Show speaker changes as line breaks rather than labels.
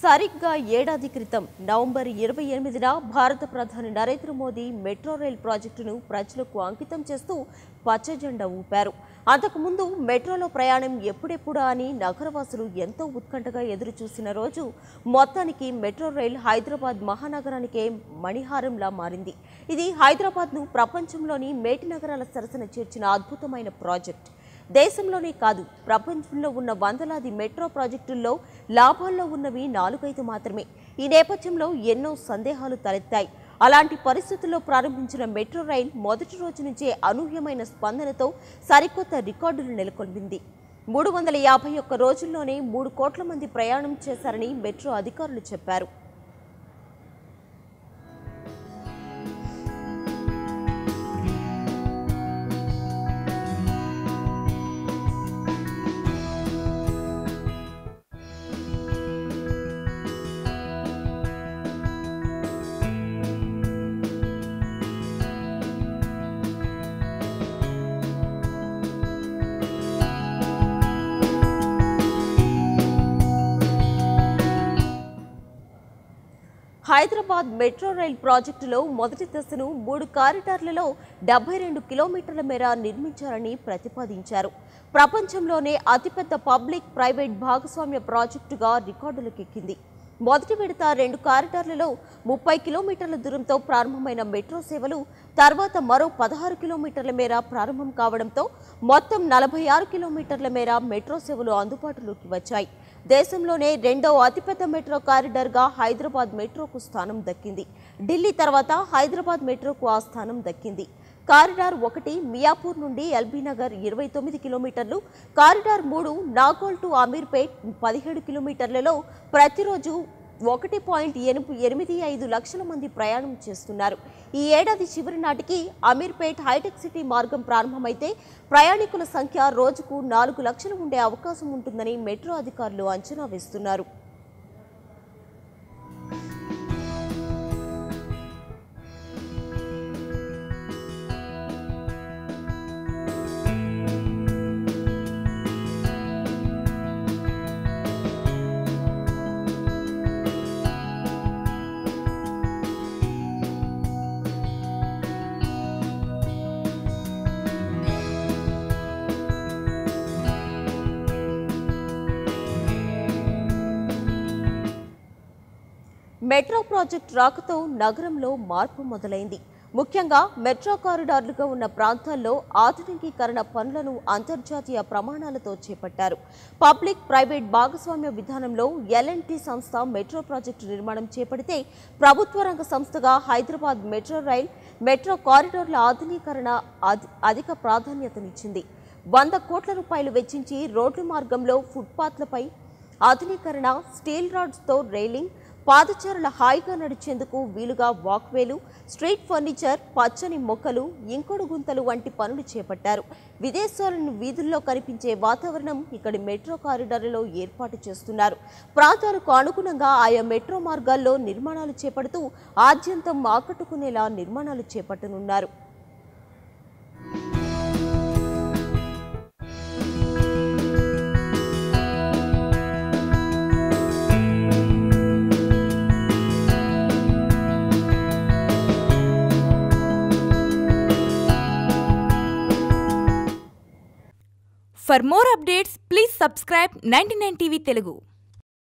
సరిగ్గా ఏడాది క్రితం నవంబర్ ఇరవై ఎనిమిదిన భారత ప్రధాని నరేంద్ర మోదీ మెట్రో రైల్ ప్రాజెక్టును ప్రజలకు అంకితం చేస్తూ పచ్చజెండా ఊపారు అంతకుముందు మెట్రోలో ప్రయాణం ఎప్పుడెప్పుడా అని నగరవాసులు ఎంతో ఉత్కంఠగా ఎదురు చూసిన రోజు మొత్తానికి మెట్రో రైల్ హైదరాబాద్ మహానగరానికే మణిహారంలా మారింది ఇది హైదరాబాద్ను ప్రపంచంలోని మేటి నగరాల సరసన చేర్చిన అద్భుతమైన ప్రాజెక్ట్ దేశంలోనే కాదు ప్రపంచంలో ఉన్న వందలాది మెట్రో ప్రాజెక్టుల్లో లాభాల్లో ఉన్నవి నాలుగైదు మాత్రమే ఈ నేపథ్యంలో ఎన్నో సందేహాలు తలెత్తాయి అలాంటి పరిస్థితుల్లో ప్రారంభించిన మెట్రో రైల్ మొదటి రోజు నుంచే అనూహ్యమైన స్పందనతో సరికొత్త రికార్డులు నెలకొల్పింది మూడు వందల యాభై ఒక్క రోజుల్లోనే మూడు కోట్ల మంది ప్రయాణం చేశారని మెట్రో అధికారులు చెప్పారు హైదరాబాద్ మెట్రో రైల్ ప్రాజెక్టులో మొదటి దశను మూడు కారిడార్లలో డెబ్బై రెండు కిలోమీటర్ల మేర నిర్మించాలని ప్రతిపాదించారు ప్రపంచంలోనే అతిపెద్ద పబ్లిక్ ప్రైవేట్ భాగస్వామ్య ప్రాజెక్టుగా రికార్డులకెక్కింది మొదటి విడత రెండు కారిడార్లలో ముప్పై కిలోమీటర్ల దూరంతో ప్రారంభమైన మెట్రో సేవలు తర్వాత మరో పదహారు కిలోమీటర్ల మేర ప్రారంభం కావడంతో మొత్తం నలభై ఆరు కిలోమీటర్ల మేర మెట్రో సేవలు అందుబాటులోకి వచ్చాయి దేశంలోనే రెండో అతిపెద్ద మెట్రో కారిడార్గా హైదరాబాద్ మెట్రోకు స్థానం దక్కింది ఢిల్లీ తర్వాత హైదరాబాద్ మెట్రోకు ఆ స్థానం దక్కింది కారిడార్ ఒకటి మియాపూర్ నుండి ఎల్బీ నగర్ ఇరవై తొమ్మిది కిలోమీటర్లు కారిడార్ మూడు నాగోల్ టు అమీర్పేట్ పదిహేడు కిలోమీటర్లలో ప్రతిరోజు ఒకటి పాయింట్ ఎనిమిది ఎనిమిది ఐదు లక్షల మంది ప్రయాణం చేస్తున్నారు ఈ ఏడాది చివరి నాటికి అమీర్పేట్ హైటెక్ సిటీ మార్గం ప్రారంభమైతే ప్రయాణికుల సంఖ్య రోజుకు నాలుగు లక్షలు ఉండే అవకాశం ఉంటుందని మెట్రో అధికారులు అంచనా వేస్తున్నారు మెట్రో ప్రాజెక్ట్ రాకతో నగరంలో మార్పు మొదలైంది ముఖ్యంగా మెట్రో కారిడార్లుగా ఉన్న ప్రాంతాల్లో ఆధునికీకరణ పనులను అంతర్జాతీయ ప్రమాణాలతో చేపట్టారు పబ్లిక్ ప్రైవేట్ భాగస్వామ్య విధానంలో ఎల్ఎన్టీ సంస్థ మెట్రో ప్రాజెక్టు నిర్మాణం చేపడితే ప్రభుత్వ రంగ సంస్థగా హైదరాబాద్ మెట్రో రైల్ మెట్రో కారిడార్ల ఆధునీకరణ అధి- అధిక ప్రాధాన్యతనిచ్చింది వంద కోట్ల రూపాయలు వెచ్చించి రోడ్డు మార్గంలో ఫుట్పాత్లపై ఆధునీకరణ స్టీల్ రాడ్స్తో రైలింగ్ పాదచారుల హాయిగా నడిచేందుకు వీలుగా వాక్వేలు స్ట్రీట్ ఫర్నిచర్ పచ్చని మొక్కలు ఇంకుడు గుంతలు వంటి పనులు చేపట్టారు విదేశాలను వీధుల్లో కనిపించే వాతావరణం ఇక్కడి మెట్రో కారిడార్లలో ఏర్పాటు చేస్తున్నారు ప్రాంతాలకు అనుగుణంగా ఆయా మెట్రో మార్గాల్లో నిర్మాణాలు చేపడుతూ ఆద్యంతం ఆకట్టుకునేలా నిర్మాణాలు చేపట్టనున్నారు
For more updates, please subscribe 99 TV Telugu.